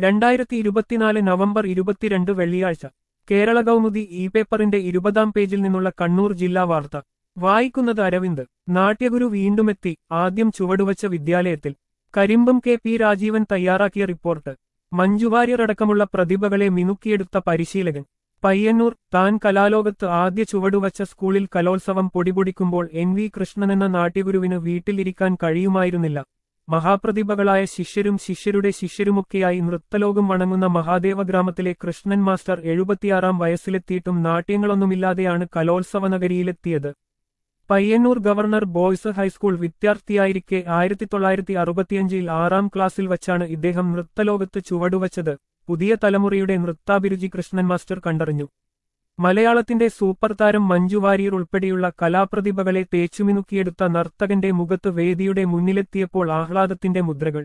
രണ്ടായിരത്തി ഇരുപത്തിനാല് നവംബർ ഇരുപത്തിരണ്ട് വെള്ളിയാഴ്ച കേരള കൗമുദി ഇ പേപ്പറിന്റെ ഇരുപതാം പേജിൽ നിന്നുള്ള കണ്ണൂർ ജില്ലാ വാർത്ത വായിക്കുന്നത് അരവിന്ദ് നാട്യഗുരു വീണ്ടുമെത്തി ആദ്യം ചുവടുവച്ച വിദ്യാലയത്തിൽ കരിമ്പം കെ പി രാജീവൻ തയ്യാറാക്കിയ റിപ്പോർട്ട് മഞ്ജുവാര്യരടക്കമുള്ള പ്രതിഭകളെ മിനുക്കിയെടുത്ത പരിശീലകൻ പയ്യന്നൂർ താൻ കലാലോകത്ത് ആദ്യ ചുവടുവച്ച സ്കൂളിൽ കലോത്സവം പൊടിപൊടിക്കുമ്പോൾ എൻ വി കൃഷ്ണനെന്ന നാട്യഗുരുവിന് വീട്ടിലിരിക്കാൻ കഴിയുമായിരുന്നില്ല മഹാപ്രതിഭകളായ ശിഷ്യരും ശിഷ്യരുടെ ശിഷ്യരുമൊക്കെയായി നൃത്തലോകം വണങ്ങുന്ന മഹാദേവ ഗ്രാമത്തിലെ കൃഷ്ണൻ മാസ്റ്റർ എഴുപത്തിയാറാം വയസ്സിലെത്തിയിട്ടും നാട്യങ്ങളൊന്നുമില്ലാതെയാണ് കലോത്സവ നഗരിയിലെത്തിയത് പയ്യന്നൂർ ഗവർണർ ബോയ്സ് ഹൈസ്കൂൾ വിദ്യാർത്ഥിയായിരിക്കെ ആയിരത്തി തൊള്ളായിരത്തി അറുപത്തിയഞ്ചിൽ ആറാം ക്ലാസ്സിൽ വച്ചാണ് ഇദ്ദേഹം നൃത്തലോകത്ത് ചുവടുവച്ചത് പുതിയ തലമുറയുടെ നൃത്താഭിരുചി കൃഷ്ണൻ മാസ്റ്റർ കണ്ടറിഞ്ഞു മലയാളത്തിന്റെ സൂപ്പർ താരം മഞ്ജു വാര്യർ ഉൾപ്പെടെയുള്ള കലാപ്രതിഭകളെ തേച്ചുമിനുക്കിയെടുത്ത നർത്തകന്റെ മുഖത്ത് വേദിയുടെ മുന്നിലെത്തിയപ്പോൾ ആഹ്ലാദത്തിന്റെ മുദ്രകൾ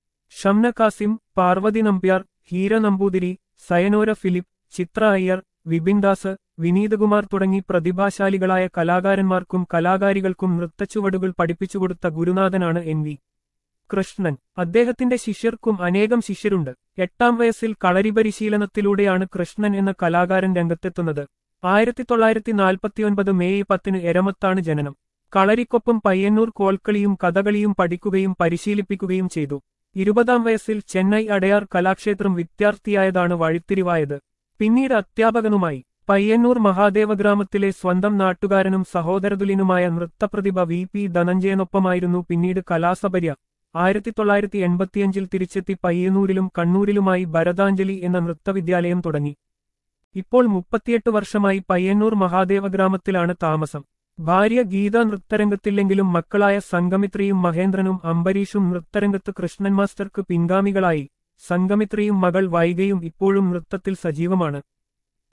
ഷംന കാസിം പാർവതി നമ്പ്യാർ ഹീര നമ്പൂതിരി സയനോര ഫിലിപ്പ് ചിത്ര അയ്യർ വിപിൻ ദാസ് വിനീതകുമാർ തുടങ്ങി പ്രതിഭാശാലികളായ കലാകാരന്മാർക്കും കലാകാരികൾക്കും നൃത്തച്ചുവടുകൾ പഠിപ്പിച്ചുകൊടുത്ത ഗുരുനാഥനാണ് എൻ വി കൃഷ്ണൻ അദ്ദേഹത്തിന്റെ ശിഷ്യർക്കും അനേകം ശിഷ്യരുണ്ട് എട്ടാം വയസ്സിൽ കളരി പരിശീലനത്തിലൂടെയാണ് കൃഷ്ണൻ എന്ന കലാകാരൻ രംഗത്തെത്തുന്നത് ആയിരത്തി തൊള്ളായിരത്തി നാൽപ്പത്തിയൊൻപത് മെയ് പത്തിന് എരമത്താണ് ജനനം കളരിക്കൊപ്പം പയ്യന്നൂർ കോൽക്കളിയും കഥകളിയും പഠിക്കുകയും പരിശീലിപ്പിക്കുകയും ചെയ്തു ഇരുപതാം വയസ്സിൽ ചെന്നൈ അടയാർ കലാക്ഷേത്രം വിദ്യാർത്ഥിയായതാണ് വഴിത്തിരിവായത് പിന്നീട് അധ്യാപകനുമായി പയ്യന്നൂർ മഹാദേവ ഗ്രാമത്തിലെ സ്വന്തം നാട്ടുകാരനും സഹോദരതുലിനുമായ നൃത്തപ്രതിഭ വി പി ധനഞ്ജയനൊപ്പമായിരുന്നു പിന്നീട് കലാസപര്യ ആയിരത്തി തൊള്ളായിരത്തി എൺപത്തിയഞ്ചിൽ തിരിച്ചെത്തി പയ്യന്നൂരിലും കണ്ണൂരിലുമായി ഭരതാഞ്ജലി എന്ന നൃത്തവിദ്യാലയം തുടങ്ങി ഇപ്പോൾ മുപ്പത്തിയെട്ട് വർഷമായി പയ്യന്നൂർ മഹാദേവ ഗ്രാമത്തിലാണ് താമസം ഭാര്യ ഗീത നൃത്തരംഗത്തില്ലെങ്കിലും മക്കളായ സംഗമിത്രിയും മഹേന്ദ്രനും അംബരീഷും നൃത്തരംഗത്ത് കൃഷ്ണൻ മാസ്റ്റർക്ക് പിൻഗാമികളായി സംഗമിത്രിയും മകൾ വൈകയും ഇപ്പോഴും നൃത്തത്തിൽ സജീവമാണ്